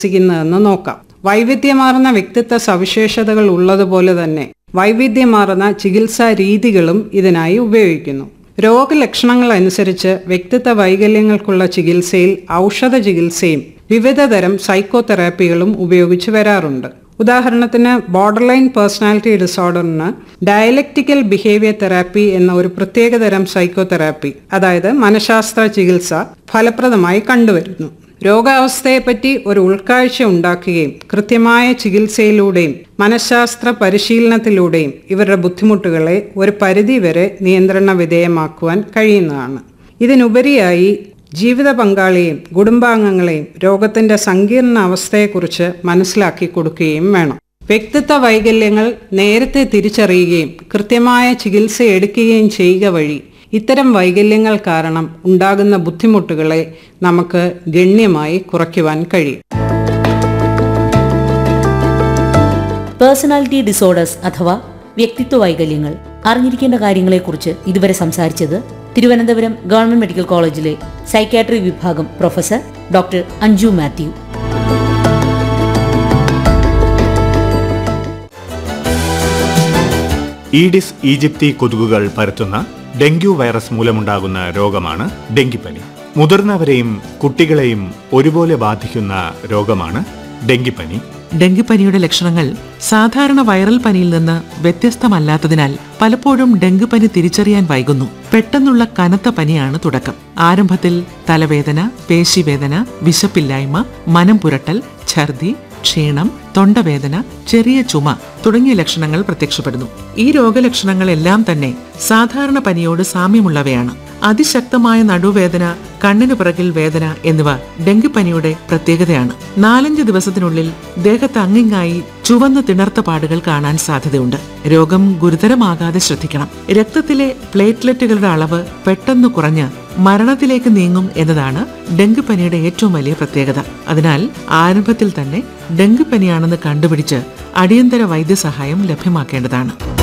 ചികിത്സിക്കുന്നതെന്ന് നോക്കാം വൈവിധ്യമാർന്ന വ്യക്തിത്വ സവിശേഷതകൾ ഉള്ളതുപോലെ തന്നെ വൈവിധ്യമാർന്ന ചികിത്സാ രീതികളും ഇതിനായി ഉപയോഗിക്കുന്നു രോഗലക്ഷണങ്ങൾ അനുസരിച്ച് വ്യക്തിത്വ വൈകല്യങ്ങൾക്കുള്ള ചികിത്സയിൽ ഔഷധ ചികിത്സയും വിവിധതരം സൈക്കോതെറാപ്പികളും ഉപയോഗിച്ചു വരാറുണ്ട് ഉദാഹരണത്തിന് ബോർഡർലൈൻ പേഴ്സണാലിറ്റി ഡിസോർഡറിന് ഡയലക്റ്റിക്കൽ ബിഹേവിയർ തെറാപ്പി എന്ന ഒരു പ്രത്യേകതരം സൈക്കോതെറാപ്പി അതായത് മനഃശാസ്ത്ര ചികിത്സ ഫലപ്രദമായി കണ്ടുവരുന്നു രോഗാവസ്ഥയെപ്പറ്റി ഒരു ഉൾക്കാഴ്ച ഉണ്ടാക്കുകയും കൃത്യമായ ചികിത്സയിലൂടെയും മനഃശാസ്ത്ര പരിശീലനത്തിലൂടെയും ഇവരുടെ ബുദ്ധിമുട്ടുകളെ ഒരു പരിധിവരെ നിയന്ത്രണ വിധേയമാക്കുവാൻ കഴിയുന്നതാണ് ഇതിനുപരിയായി ജീവിത പങ്കാളിയെയും കുടുംബാംഗങ്ങളെയും രോഗത്തിന്റെ സങ്കീർണ അവസ്ഥയെക്കുറിച്ച് മനസ്സിലാക്കി കൊടുക്കുകയും വേണം വ്യക്തിത്വ വൈകല്യങ്ങൾ നേരത്തെ തിരിച്ചറിയുകയും കൃത്യമായ ചികിത്സ എടുക്കുകയും ചെയ്യുക വഴി ഇത്തരം വൈകല്യങ്ങൾ കാരണം ഉണ്ടാകുന്ന ബുദ്ധിമുട്ടുകളെ നമുക്ക് ഗണ്യമായി കുറയ്ക്കുവാൻ കഴിയും പേഴ്സണാലിറ്റി ഡിസോർഡേഴ്സ് അഥവാ വ്യക്തിത്വ വൈകല്യങ്ങൾ അറിഞ്ഞിരിക്കേണ്ട കാര്യങ്ങളെക്കുറിച്ച് ഇതുവരെ സംസാരിച്ചത് തിരുവനന്തപുരം ഗവൺമെന്റ് മെഡിക്കൽ കോളേജിലെ സൈക്യാട്രി വിഭാഗം professor doctor Anju Mathew Aedes aegypti കൊതുകുകൾ പരത്തുന്ന ഡെങ്കു വൈറസ് മൂലമുണ്ടാകുന്ന രോഗമാണ് ഡെങ്കിപ്പനി മുതിർന്നവരെയും കുട്ടികളെയും ഒരുപോലെ ബാധിക്കുന്ന രോഗമാണ് ഡെങ്കിപ്പനി ഡെങ്കിപ്പനിയുടെ ലക്ഷണങ്ങൾ സാധാരണ വൈറൽ പനിയിൽ നിന്ന് വ്യത്യസ്തമല്ലാത്തതിനാൽ പലപ്പോഴും ഡെങ്കിപ്പനി തിരിച്ചറിയാൻ വൈകുന്നു പെട്ടെന്നുള്ള കനത്ത പനിയാണ് തുടക്കം ആരംഭത്തിൽ തലവേദന പേശിവേദന വിശപ്പില്ലായ്മ മനം പുരട്ടൽ ഛർദി ക്ഷീണം തൊണ്ടവേദന ചെറിയ ചുമ തുടങ്ങിയ ലക്ഷണങ്ങൾ പ്രത്യക്ഷപ്പെടുന്നു ഈ രോഗലക്ഷണങ്ങളെല്ലാം തന്നെ സാധാരണ പനിയോട് സാമ്യമുള്ളവയാണ് അതിശക്തമായ നടുവേദന കണ്ണിനു പിറകിൽ വേദന എന്നിവ ഡെങ്കിപ്പനിയുടെ പ്രത്യേകതയാണ് നാലഞ്ച് ദിവസത്തിനുള്ളിൽ ദേഹത്ത് അങ്ങിങ്ങായി ചുവന്ന് തിണർത്ത പാടുകൾ കാണാൻ സാധ്യതയുണ്ട് രോഗം ഗുരുതരമാകാതെ ശ്രദ്ധിക്കണം രക്തത്തിലെ പ്ലേറ്റ്ലെറ്റുകളുടെ അളവ് പെട്ടെന്ന് കുറഞ്ഞ് മരണത്തിലേക്ക് നീങ്ങും എന്നതാണ് ഡെങ്കിപ്പനിയുടെ ഏറ്റവും വലിയ പ്രത്യേകത അതിനാൽ ആരംഭത്തിൽ തന്നെ ഡെങ്കിപ്പനിയാണെന്ന് കണ്ടുപിടിച്ച് അടിയന്തര വൈദ്യസഹായം ലഭ്യമാക്കേണ്ടതാണ്